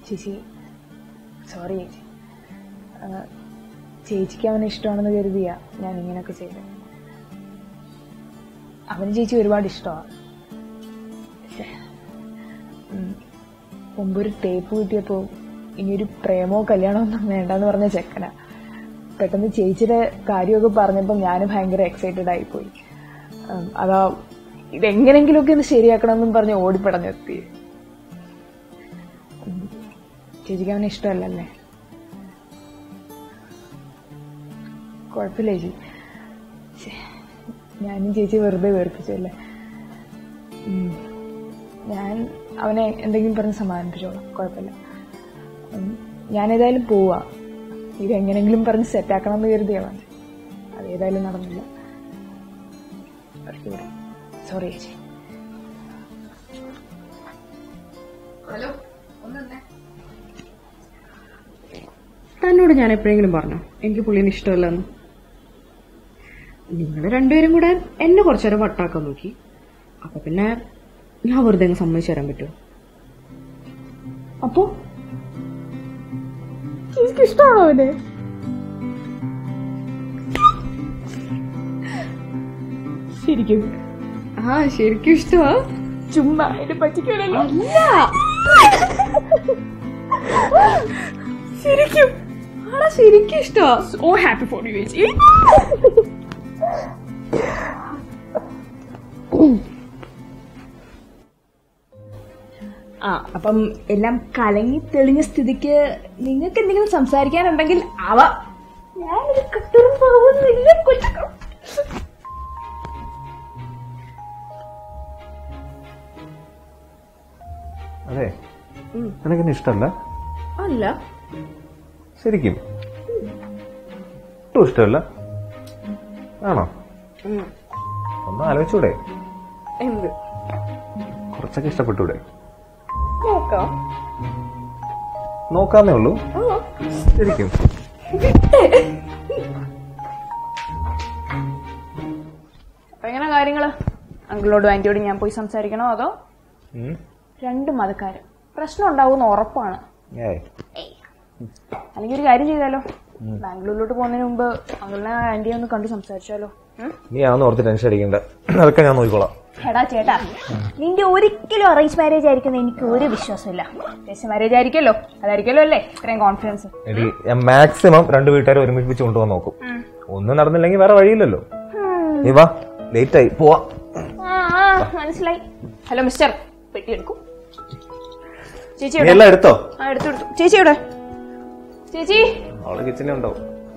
ചേച്ചി സോറി ചേച്ചി ആ, ചേച്ചിക്ക് അവനെ ഇഷ്ടമാണെന്ന് കരുതിയാ ഞാൻ ഇങ്ങനെയൊക്കെ ചെയ്തത് അവന് ചേച്ചി ഒരുപാട് ഇഷ്ടമാണ് മുമ്പൊരു ടേപ്പ് കിട്ടിയപ്പോ ഇനിയൊരു പ്രേമോ കല്യാണമോ ഒന്നും വേണ്ടെന്ന് പറഞ്ഞ ചെക്കനാ പെട്ടെന്ന് ചേച്ചിയുടെ കാര്യമൊക്കെ പറഞ്ഞപ്പോൾ ഞാൻ ഭയങ്കര എക്സൈറ്റഡ് ആയിപ്പോയി ഉം, അതാ ഇതെങ്ങനെങ്കിലുമൊക്കെ ഒന്ന് ശരിയാക്കണമെന്നും പറഞ്ഞ് ഓടിപ്പടഞ്ഞെത്തി ഉം, ചേച്ചിക്ക് അവനെ ഇഷ്ടമല്ലല്ലേ കുഴപ്പമില്ല ചേച്ചി ശ്ശേ, ഞാനും ചേച്ചി വെറുതെ വേർപ്പിച്ചല്ലേ ഉം. ഞാൻ അവനെ എന്തെങ്കിലും പറഞ്ഞ് സമാധാനിപ്പിച്ചോളാം കുഴപ്പമില്ല ഉം, ഞാനേതായാലും പോവാ ഇതെങ്ങനെങ്കിലും പറഞ്ഞ് സെറ്റാക്കണം എന്ന് കരുതിയാ അതേതായാലും നടന്നില്ല സോറി ചേച്ചി ഹലോ ഒന്നെ തന്നോട് ഞാൻ എപ്പോഴെങ്കിലും പറഞ്ഞു എനിക്ക് പുള്ളിനെ ഇഷ്ടമല്ലെന്ന് നിങ്ങൾ രണ്ടുപേരും കൂടെ എന്നെ കുറച്ചു നേരം വട്ടാക്കാൻ നോക്കി അപ്പൊ പിന്നെ ഞാൻ വെറുതെ അങ്ങ് സമ്മതിച്ചു തരാൻ പറ്റുമോ അപ്പോ ചേച്ചിക്ക് ഇഷ്ടമാണോ അവനെ ശരിക്കും ആ ശരിക്കും ഇഷ്ടമാ ചുമ്മാ എന്നെ പറ്റിക്കണല്ലോ ശരിക്കും ആടാ ശരിക്കും ഇഷ്ടമാ ഓ ഹാപ്പി ഫോർ യു ചേച്ചി ആ അപ്പം എല്ലാം കലങ്ങി തെളിഞ്ഞ സ്ഥിതിക്ക് നിങ്ങൾക്ക് എന്തെങ്കിലും സംസാരിക്കാനുണ്ടെങ്കിൽ അവ ഞാനൊരു കട്ടറും പോകുന്നില്ല കൊച്ചു അതെ നിനക്കെന്നെ ഇഷ്ടമല്ല അല്ല ശരിക്കും ഒട്ടും ഇഷ്ടമല്ല ആണോ ഒന്ന് ആലോചിച്ചൂടെ എന്ത് കുറച്ചൊക്കെ ഇഷ്ടപ്പെട്ടൂടെ നോക്കാം നോക്കാന്നേ ഉള്ളൂ ശരിക്കും അപ്പൊ എങ്ങനെ കാര്യങ്ങള് അങ്കിളോടും ആന്റിയോടും ഞാൻ പോയി സംസാരിക്കണോ അതോ ഉം. രണ്ട് മതക്കാര് പ്രശ്നം ഉണ്ടാവുമെന്ന് ഉറപ്പാണ് ഏയ്. അല്ലെങ്കിൽ ഒരു കാര്യം ചെയ്താലോ ബാംഗ്ലൂരിലോട്ട് പോകുന്നതിന് മുമ്പ് അങ്കിളിനെ ആന്റിയെ ഒന്ന് കണ്ട് സംസാരിച്ചാലോ ഉം? നീ ആണെന്ന് ഓർത്ത് ടെൻഷൻ അടിക്കണ്ട അതൊക്കെ ഞാൻ നോക്കിക്കോളാം എടാ ചേട്ടാ നിന്റെ ഒരിക്കലും അറേഞ്ച് മാരേജ് ആയിരിക്കുന്ന എനിക്ക് ഒരു വിശ്വാസമില്ല രജിസ്റ്റർ മാരേജ് ആയിരിക്കല്ലോ അതായിരിക്കല്ലോ അല്ലേ ഇത്രയും കോൺഫിഡൻസ് എടി ഞാൻ മാക്സിമം രണ്ട് വീട്ടുകാരെ ഒരുമിപ്പിച്ച് കൊണ്ടുപോകാൻ നോക്കും ഒന്നും നടന്നില്ലെങ്കിൽ വേറെ വഴിയില്ലല്ലോ നീ വാ ലേറ്റ് ആയി പോവാ മനസ്സിലായി ഹലോ മിസ്റ്റർ പെട്ടി എടുക്കൂ ചേച്ചി നീ എവിടെ എല്ലാം എടുത്തോ ആ എടുത്തു എടുത്തു ചേച്ചി എവിടെ ചേച്ചി അവള് കിച്ചണിൽ ഉണ്ടാവും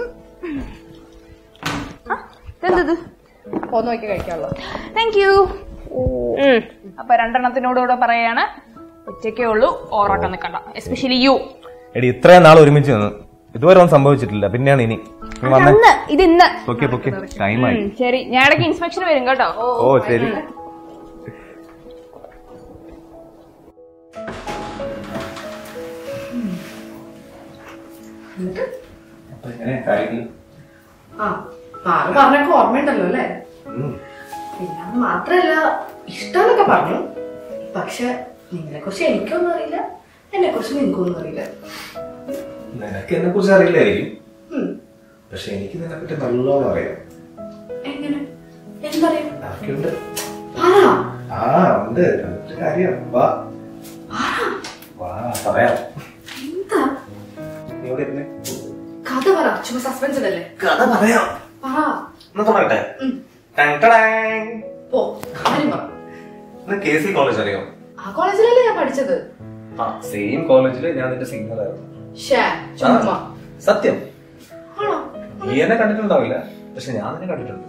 ഇതെന്തത് പോന്ന് നോക്കി കഴിക്കാമല്ലോ താങ്ക് യു അപ്പൊ രണ്ടെണ്ണത്തിനോടുകൂടെ പറയാണ് ഒറ്റയ്ക്കേ ഉള്ളൂ ഓറോട്ടം നിൽക്കണ്ട എസ്പെഷ്യലി യു എടി ഇത്രയും നാൾ ഒരുമിച്ച് നിന്ന് ഇതുവരെ ഒന്നും സംഭവിച്ചിട്ടില്ല പിന്നെയാണ് ഇനി നീ വന്നേ ഇന്ന് ഇത് ഇന്ന് പൊക്കെ പൊക്കെ ടൈമായി ഉം, ശരി ഞാൻ ഇടയ്ക്ക് ഇൻസ്പെക്ഷൻ വരും കേട്ടോ ഓ ശരി ആ ആറ് പറഞ്ഞൊക്കെ ഓർമ്മയുണ്ടല്ലോ അല്ലേ പിന്നെ അത് മാത്രല്ല ഇഷ്ടമെന്നൊക്കെ പറഞ്ഞു പക്ഷെ നിങ്ങളെ കുറിച്ച് എനിക്കൊന്നും അറിയില്ല എന്നെ കുറിച്ച് നിങ്ങൾക്കൊന്നും അറിയില്ല നിനക്ക് എന്നെ കുറിച്ച് അറിയില്ലായിരിക്കും ഉം. പക്ഷെ എനിക്ക് നിന്നെ പറ്റി നല്ലോണം അറിയാം എങ്ങനെ എന്തറിയാം ആർക്കുണ്ട് പറ ആ ഉണ്ട് ഒരു കാര്യം വാ വാ പറയാം എന്താ നീ ഇവിടെ ഇരുന്നേ കഥ പറ ചുമ സസ്പെൻസ് അല്ലേ കഥ പറയാം പറ എന്നാ തുടങ്ങട്ടെ ഉം. ടാങ് ടടാങ്. പോ കാര്യം പറ നിനക്ക് കെ സി കോളേജ് അറിയോ ആ കോളേജിലല്ലേ ഞാൻ പഠിച്ചത് ആ സെയിം കോളേജിൽ ഞാൻ നിന്റെ സിംഗർ ആയിരുന്നു ഷേ ചുമ്മാ സത്യം ആണോ നീ എന്നെ കണ്ടിട്ടുണ്ടാവില്ല പക്ഷെ ഞാൻ നിന്നെ കണ്ടിട്ടുണ്ട്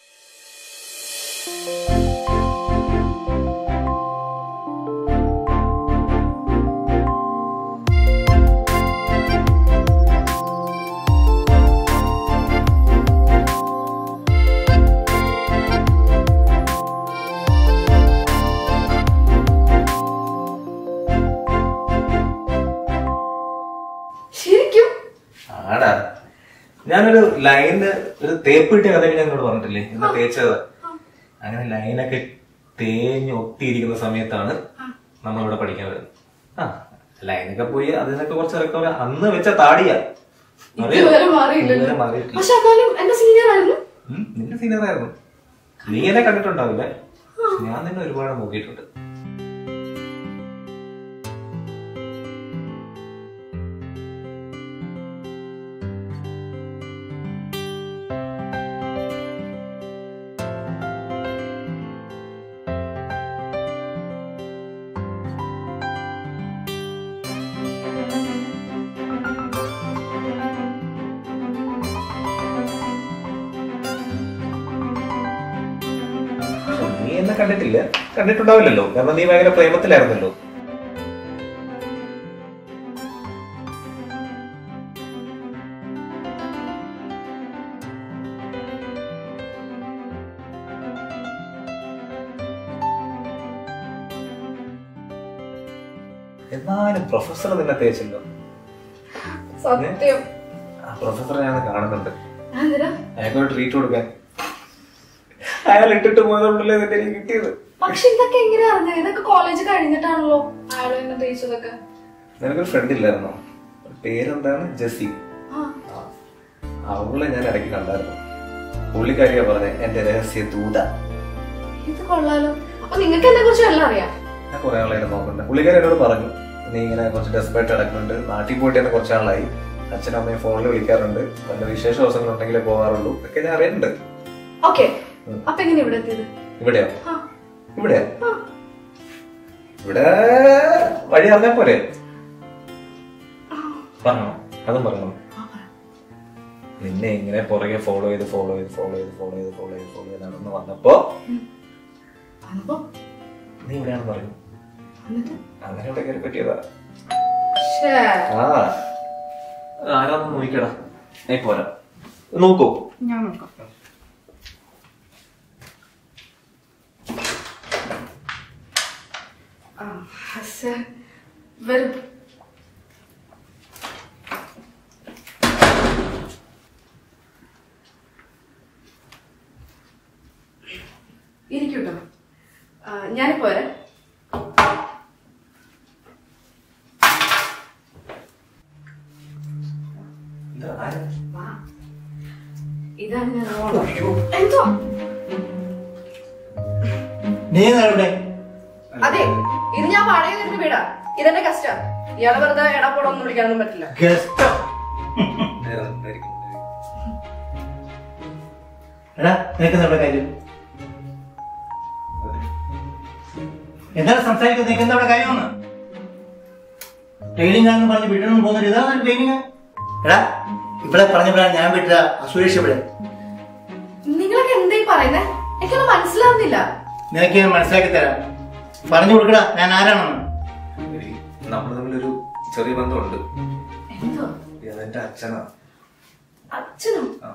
ശരിക്കും ആടാ ഞാനൊരു ലൈന് ഒരു തേപ്പ് കിട്ടിയ കഥയൊക്കെ ഞാൻ എന്നോട് പറഞ്ഞിട്ടില്ലേ എന്താ തേച്ചത് അങ്ങനെ ലൈനൊക്കെ തേഞ്ഞ് ഒട്ടിയിരിക്കുന്ന സമയത്താണ് നമ്മളിവിടെ പഠിക്കാൻ വരുന്നത് ആ അല്ല അതിനൊക്കെ പോയി അതിനൊക്കെ കുറച്ച് റിക്കവർ അന്ന് വെച്ച താടിയാ അറിയോ? ഇതുവരെ മാറിയില്ലല്ലോ ഇതുവരെ മാറിയിട്ടില്ല പക്ഷെ എന്നാലും എന്റെ സീനിയർ ആയിരുന്നു ഉം, നിന്റെ സീനിയർ ആയിരുന്നു നീ എന്നെ കണ്ടിട്ടുണ്ടാവില്ലേ ഞാൻ നിന്നെ ഒരുപാട് നോക്കിയിട്ടുണ്ട് പക്ഷെ നീ എന്നെ കണ്ടിട്ടില്ല കണ്ടിട്ടുണ്ടാവില്ലല്ലോ കാരണം നീ ഭയങ്കര പ്രേമത്തിലായിരുന്നല്ലോ എന്നാലും പ്രൊഫസർ നിന്നെ തേച്ചല്ലോ സത്യം ആ പ്രൊഫസറെ ഞാൻ കാണുന്നുണ്ട് എന്തിനാ അയാൾക്കൊരു ട്രീറ്റ് കൊടുക്കാൻ അയാൾ ഇട്ടിട്ട് പോയതുകൊണ്ടല്ലേ നിന്റെ കയ്യിൽ കിട്ടിയത് പക്ഷെ ഇതൊക്കെ എങ്ങനെയാ അറിഞ്ഞത് ഇതൊക്കെ കോളേജ് കഴിഞ്ഞിട്ടാണല്ലോ അയാൾ എന്നെ തേച്ചതൊക്കെ നിനക്കൊരു ഫ്രണ്ട് ഇല്ലായിരുന്നോ പേരെന്താണ് ജെസ്സി ആ അവളെ ഞാൻ ഇടയ്ക്ക് കണ്ടായിരുന്നു പുള്ളിക്കാരിയാ പറഞ്ഞ എന്റെ രഹസ്യ ദൂത ഇത് കൊള്ളാലോ അപ്പൊ നിങ്ങൾക്ക് എന്നെ കുറിച്ച് എല്ലാം അറിയാം ഞാൻ കുറെ ആളായിട്ട് നോക്കണ്ട പുള്ളിക്കാരി എന്നോട് പറഞ്ഞു നീ ഇങ്ങനെ കുറച്ച് ഡെസ്പായിട്ട് നടക്കുന്നുണ്ട് നാട്ടിൽ പോയിട്ട് തന്നെ കുറച്ച് ആളായി അച്ഛനും അമ്മയും ഫോണിൽ വിളിക്കാറുണ്ട് വല്ല വിശേഷ ദിവസങ്ങളുണ്ടെങ്കിലേ പോകാറുള്ളൂ ഒക്കെ ഞാൻ അറിയുന്നുണ്ട് ഓക്കെ അപ്പൊ എങ്ങനെ ഇവിടെ എത്തിയത് ഇവിടെയോ ആ ഇവിടെയോ ആ. ഇവിടെ വഴി അറിഞ്ഞാ പോരെ പറഞ്ഞോ അതും പറഞ്ഞോ നിന്നെ ഇങ്ങനെ പുറകെ ഫോളോ ചെയ്ത് ഫോളോ ചെയ്ത് ഫോളോ ചെയ്ത് ഫോളോ ചെയ്ത് ഫോളോ ചെയ്ത് ഫോളോ ചെയ്ത് നടന്ന് വന്നപ്പോ അപ്പൊ നീ ഇവിടെയാണെന്ന് പറഞ്ഞു എന്നിട്ട് അങ്ങനെ ഇവിടെ കയറി പറ്റിയതാ ശ്ശേ. ആ ആരാന്ന് നോക്കിക്കടാ നീ പോരാ നോക്കൂ ഞാൻ നോക്കാം ആ, ശ്ശേ. വരൂ ഇരിക്കൂട്ടോ ഞാനിപ്പോ വരാം വാ. ഇതാണ് ഞാൻ ഓണം എന്തോ നീ ഇവിടെ അതെ ഇത് ഞാൻ വാടക വരുന്ന വീടാ ഇതെന്റെ കഷ്ടാ ഇയാളെ വെറുതെ എടപ്പോടൊന്നും വിളിക്കാനൊന്നും പറ്റില്ല ഗസ്റ്റ് എടാ നിനക്ക് എന്താ ഇവിടെ കാര്യം എന്താണ് സംസാരിക്കുന്നത് നിനക്ക് എന്താ ഇവിടെ കാര്യമെന്ന് ട്രെയിനിങ് ആണെന്ന് പറഞ്ഞ് വിടണമെന്ന് പോകുന്നത് ഇതാണ് ട്രെയിനിങ് എടാ ഇവിടെ പറഞ്ഞപ്പോഴാണ് ഞാൻ വിട്ട സുരേഷ് ഇവിടെ നിങ്ങളൊക്കെ എന്തേ പറയുന്നേ എനിക്കൊന്നും മനസ്സിലാവുന്നില്ല നിനക്ക് ഞാൻ മനസ്സിലാക്കി തരാം പറഞ്ഞു കൊടുക്കടാ ഞാൻ ആരാണെന്ന് നമ്മൾ തമ്മിലൊരു ചെറിയ ബന്ധമുണ്ട് എന്തോ അതെന്റെ അച്ഛനാ അച്ഛനോ ആ.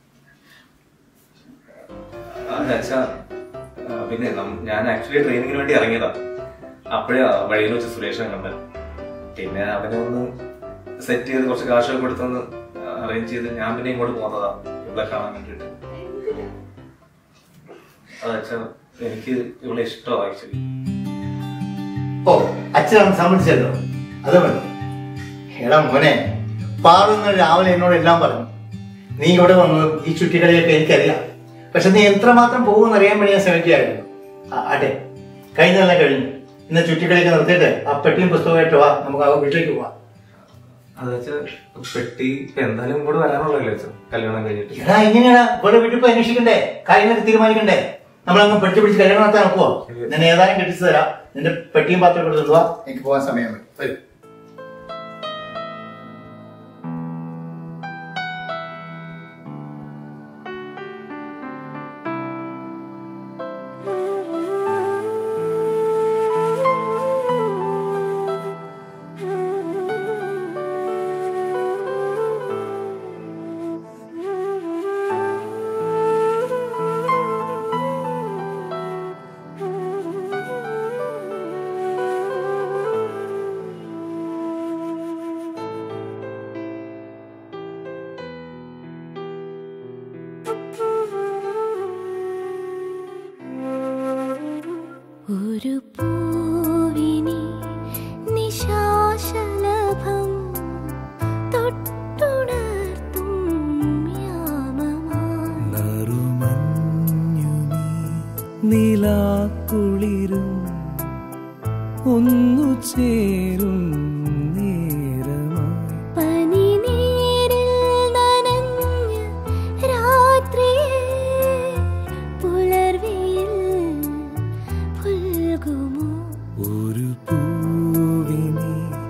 അതെ അച്ഛാ ആ, പിന്നെ നം- ഞാൻ ആക്ച്വലി ട്രെയിനിങ്ങിന് വേണ്ടി ഇറങ്ങിയതാ അപ്പോഴേ വഴിയിൽ വെച്ച് സുരേഷിനെ കണ്ടത് പിന്നെ അവനെ ഒന്ന് സെറ്റ് ചെയ്ത് കുറച്ച് കാശൊക്കെ കൊടുത്തൊന്ന് അറേഞ്ച് ചെയ്ത് ഞാൻ പിന്നെ ഇങ്ങോട്ട് പോകുന്നതാ ഇവിടെ കാണാൻ വേണ്ടിട്ട് അത് അച്ഛാ എനിക്ക് ഇവിടെ ഇഷ്ടമാണ് ആക്ച്വലി ഓ അച്ഛനാണ് സമ്മതിച്ചല്ലോ അത് മതി എടാ മോനെ പാറുന്ന രാവിലെ എന്നോട് എല്ലാം പറഞ്ഞു നീ ഇവിടെ വന്നതും ഈ ചുറ്റിക്കളിയൊക്കെ എനിക്കറിയാം പക്ഷെ നീ എത്രമാത്രം പോകുമെന്ന് അറിയാൻ വേണ്ടി ഞാൻ ശ്രമിക്കുകയായിരുന്നു ആ, ആട്ടെ കഴിഞ്ഞതെല്ലാം കഴിഞ്ഞു ഇന്ന് ചുറ്റിക്കളിയൊക്കെ നിർത്തിയിട്ട് ആ പെട്ടിയും പുസ്തകമായിട്ട് വാ നമുക്ക് ആ വീട്ടിലേക്ക് പോവാം അത് വെച്ചാ പെട്ടി ഇപ്പൊ എന്തായാലും ഇങ്ങോട്ട് വരാനുള്ളല്ലോ അച്ഛൻ കല്യാണം കഴിഞ്ഞിട്ട് എടാ എങ്ങനെയാടാ ഇവിടെ വീട്ടിൽ പോയി അന്വേഷിക്കണ്ടേ കാര്യങ്ങളൊക്കെ തീരുമാനിക്കണ്ടേ നമ്മളങ്ങ് പെട്ടി പിടിച്ച് കല്യാണം നടത്താൻ നോക്കുവോ നിന്നെ ഏതായാലും കെട്ടിച്ചു തരാം നിന്റെ പെട്ടിയും പാത്രം കൊടുത്തു വാ എനിക്ക് പോകാൻ സമയമായി വരും കുളിരും ഒന്നു ചേരും നേരമായി പനിനീരിൽ നനഞ്ഞ രാത്രിയെ പുലർവെയിൽ പുൽകുമോ ഒരു പൂവിനെ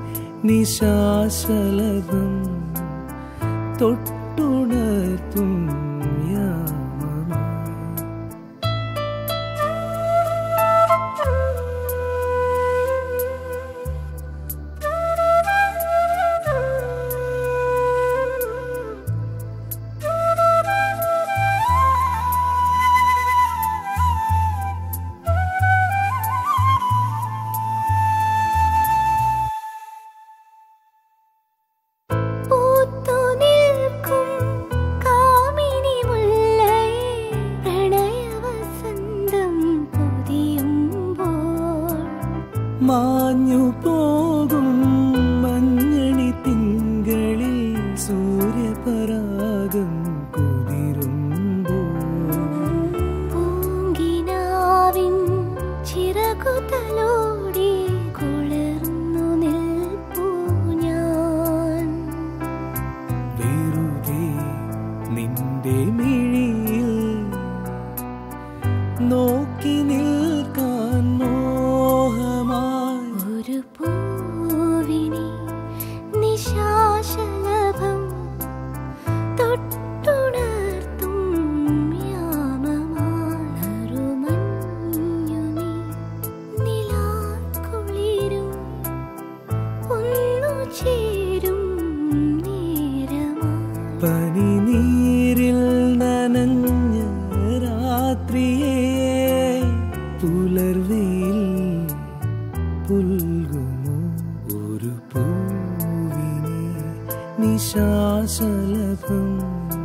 നിശാശലഭം തൊട്ടുണർത്തും യാമമായി പൂത്തു നിൽക്കും കാമിനി മുല്ലയെ പ്രണയവസന്തം പൊതിയുമ്പോൾ മാഞ്ഞു പോകും മഞ്ഞണി തിങ്കളിൽ സൂര്യപരാഗം കുതിരുമ്പോൾ പൂങ്കിനാവിൻ ചിറകുതലോടി കുളിർന്നു നിൽപ്പൂ ഞാൻ വെറുതെ നിന്റെ മിഴിയിൽ നോക്കി നിൽക്കാൻ മോഹമായി ഒരു പൂവിനി നിശാശലഭം തൊട്ടുണർത്തും യാമമാറുമഞ്ഞുനി നിലാക്കുളിരും ഒന്നു ചേരും നേരമായി പനിനീരിൽ നനഞ്ഞ രാത്രിയെ പുലർവെയിൽ പുൽകുമോ ഒരു പൂവിനെ നിശാശലഭം